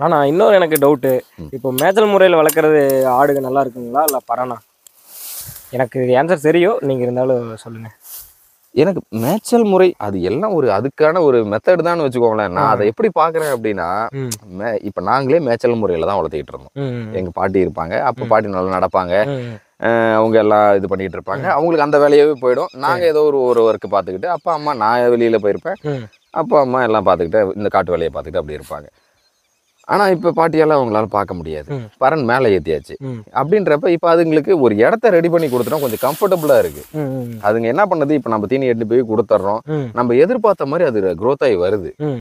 ஆனால் இன்னொரு எனக்கு டவுட்டு இப்போ மேய்ச்சல் முறையில் வளர்க்குறது ஆடுங்க நல்லா இருக்குங்களா இல்லை பரணா எனக்கு ஆன்சர் தெரியும் நீங்கள் இருந்தாலும் சொல்லுங்கள் எனக்கு மேய்ச்சல் முறை அது எல்லாம் ஒரு அதுக்கான ஒரு மெத்தட் தான் வச்சுக்கோங்களேன் நான் அதை எப்படி பார்க்குறேன் அப்படின்னா ம் மே இப்போ நாங்களே மேய்ச்சல் முறையில் தான் வளர்த்திக்கிட்டு இருந்தோம் ம் எங்கள் பாட்டி இருப்பாங்க அப்போ பாட்டி நல்லா நடப்பாங்க ம் அஹ் அவங்க எல்லாம் இது பண்ணிட்டு இருப்பாங்க அவங்களுக்கு அந்த வேலையாவே போயிடும் நாங்கள் ஏதோ ஒரு ஒரு ஒர்க் பார்த்துக்கிட்டு அப்பா அம்மா நான் வெளியில் போயிருப்பேன் ம் அப்பா அம்மா எல்லாம் பார்த்துக்கிட்டு இந்த காட்டு வேலையை பார்த்துக்கிட்டு அப்படி இருப்பாங்க ஆனால் இப்போ பாட்டியால் அவங்களால பார்க்க முடியாது ம். பரன் மேலே ஏற்றியாச்சு ம் அப்படின்றப்ப இப்போ அதுங்களுக்கு ஒரு இடத்த ரெடி பண்ணி கொடுத்துட்டோம் கொஞ்சம் கம்ஃபர்டபுளாக இருக்குது ம் ம் அதுங்க என்ன பண்ணுது இப்போ நம்ம தீனி எட்டு போய் கொடுத்துட்றோம் ம் நம்ம எதிர்பார்த்த மாதிரி அது growth ஆகி வருது ம்